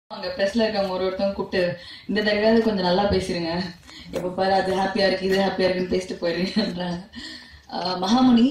அங்க பிரஸ்ல இருக்கவங்க ஒரு ஒருத்தவங்க கூப்பிட்டு இந்த தடவையாவது கொஞ்சம் நல்லா பேசிருங்க எப்ப பாரு அது ஹாப்பியா இருக்கு இது ஹாப்பியா இருக்குன்னு பேசிட்டு போயிருங்கன்றாங்க ஆஹ் மகாமுனி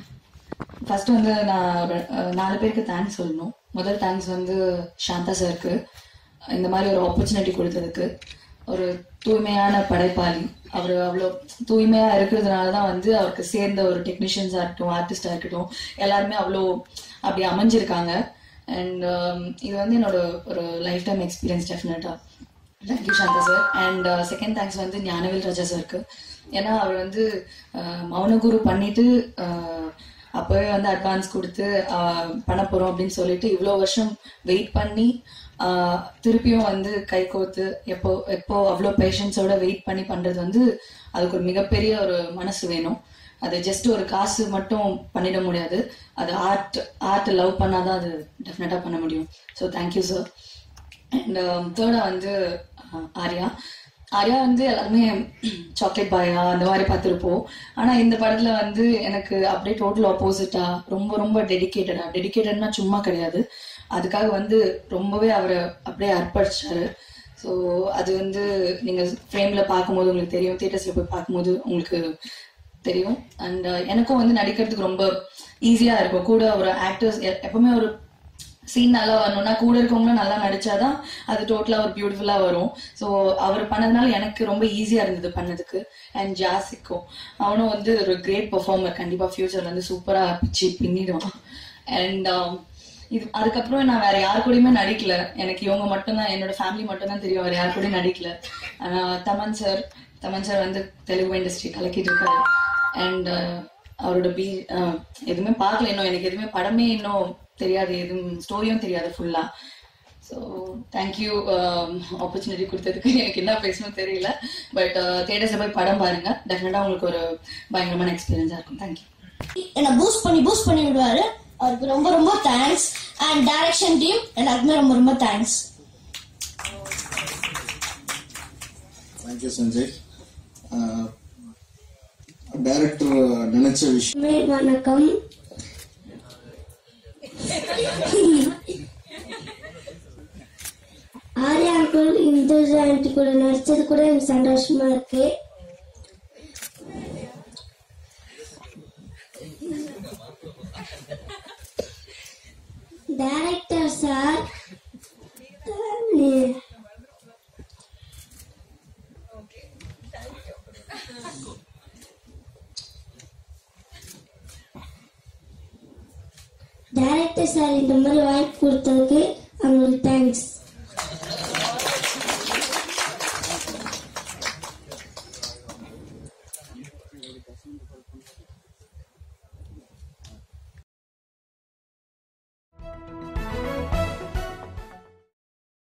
ஃபர்ஸ்ட் வந்து நான் ஒரு அஹ், நாலு பேருக்கு தேங்க்ஸ் சொல்லணும் முதல் தேங்க்ஸ் வந்து சாந்தா சாருக்கு இந்த மாதிரி ஒரு ஆப்பர்ச்சுனிட்டி கொடுத்ததுக்கு ஒரு தூய்மையான படைப்பாளி அவர் அவ்வளோ தூய்மையா இருக்கிறதுனால தான் வந்து அவருக்கு சேர்ந்த ஒரு டெக்னீஷியன்ஸாக இருக்கட்டும் ஆர்டிஸ்டாக இருக்கட்டும் எல்லாருமே அவ்வளோ அப்படி அமைஞ்சிருக்காங்க அண்ட் இது வந்து என்னோட ஒரு lifetime experience definitely thank you Santha sir and second thanks வந்து ஞானவேல் ராஜா சாருக்கு ஏன்னா அவர் வந்து அஹ், மௌனகுரு பண்ணிட்டு அஹ், அப்பவே வந்து அட்வான்ஸ் கொடுத்து அஹ், பண்ண போறோம் அப்படின்னு சொல்லிட்டு இவ்வளோ வருஷம் வெயிட் பண்ணி அஹ், திருப்பியும் வந்து கை கோர்த்து எப்போ எப்போ அவ்வளோ பேஷன்ஸோட வெயிட் பண்ணி பண்றது வந்து அதுக்கு ஒரு மிகப்பெரிய ஒரு மனசு வேணும் அது ஜஸ்ட் ஒரு காசு மட்டும் பண்ணிட முடியாது அது ஆர்ட் ஆர்ட் லவ் பண்ணாதான் அது டெஃபினட்டா பண்ண முடியும் ஸோ தேங்க்யூ சார் அண்ட் தேர்டா வந்து அஹ், ஆர்யா ஆர்யா வந்து எல்லாருமே சாக்லேட் பாயா அந்த மாதிரி பார்த்துருப்போம் ஆனா இந்த படத்துல வந்து எனக்கு அப்படியே டோட்டல் ஆப்போசிட்டா ரொம்ப ரொம்ப டெடிக்கேட்டடா டெடிக்கேட்டட்னா சும்மா கிடையாது அதுக்காக வந்து ரொம்பவே அவரை அப்படியே அர்ப்பணிச்சாரு ஸோ அது வந்து நீங்க ஃப்ரேம்ல பார்க்கும்போது உங்களுக்கு தெரியும் தியேட்டர்ஸ்ல போய் பார்க்கும்போது உங்களுக்கு தெரியும் அண்ட் எனக்கும் வந்து நடிக்கிறதுக்கு ரொம்ப ஈஸியா இருக்கும் கூட ஒரு ஆக்டர்ஸ் எப்பவுமே ஒரு சீன் நல்லா வரணும்னா கூட இருக்கவங்களும் நல்லா நடிச்சாதான் அது டோட்டலா ஒரு பியூட்டிஃபுல்லா வரும் ஸோ அவர் பண்ணதுனால எனக்கு ரொம்ப ஈஸியா இருந்தது பண்ணதுக்கு அண்ட் ஜாசிக்கும் அவனும் வந்து ஒரு கிரேட் பெர்ஃபார்மர் கண்டிப்பா ஃபியூச்சர்ல வந்து சூப்பரா பிச்சு பின்னிடுவான் அண்ட் இது அதுக்கப்புறம் நான் வேற யாரு கூடயுமே நடிக்கல எனக்கு இவங்க மட்டும்தான் என்னோட ஃபேமிலி மட்டும்தான் தெரியும் வேற யாரு கூடயும் நடிக்கல ஆனா தமன் சார் தமன் சார் வந்து தெலுங்கு இண்டஸ்ட்ரி கலக்கிட்டு இருக்காரு அண்ட் அவரோட பி அஹ், எதுவுமே பார்க்கல இன்னும் எனக்கு எதுவுமே படமே இன்னும் தெரியாது எதுவும் ஸ்டோரியும் தெரியாது ஃபுல்லா ஸோ தேங்க்யூ ஆப்பர்ச்சுனிட்டி கொடுத்ததுக்கு எனக்கு என்ன பேசணும் தெரியல பட் தேட்டர்ஸில் போய் படம் பாருங்க டெஃபினட்டாக உங்களுக்கு ஒரு பயங்கரமான எக்ஸ்பீரியன்ஸாக இருக்கும் தேங்க்யூ என்னை பூஸ்ட் பண்ணி பூஸ்ட் பண்ணி விடுவாரு அவருக்கு ரொம்ப ரொம்ப தேங்க்ஸ் அண்ட் டைரக்ஷன் டீம் எல்லாருக்குமே ரொம்ப ரொம்ப தேங்க்ஸ் தேங்க்யூ சஞ்சய் டைரக்டர் நினைச்ச விஷயம் வணக்கம் ஆர்யா அங்கிள் இந்த ஆண்டி கூட நடிச்சது கூட எனக்கு சந்தோஷமா இருக்கு டைரக்டர் சார் டைரக்டர் சார் இந்த மாதிரி வாய்ப்பு கொடுத்ததுக்கு அவங்களுக்கு தேங்க்ஸ்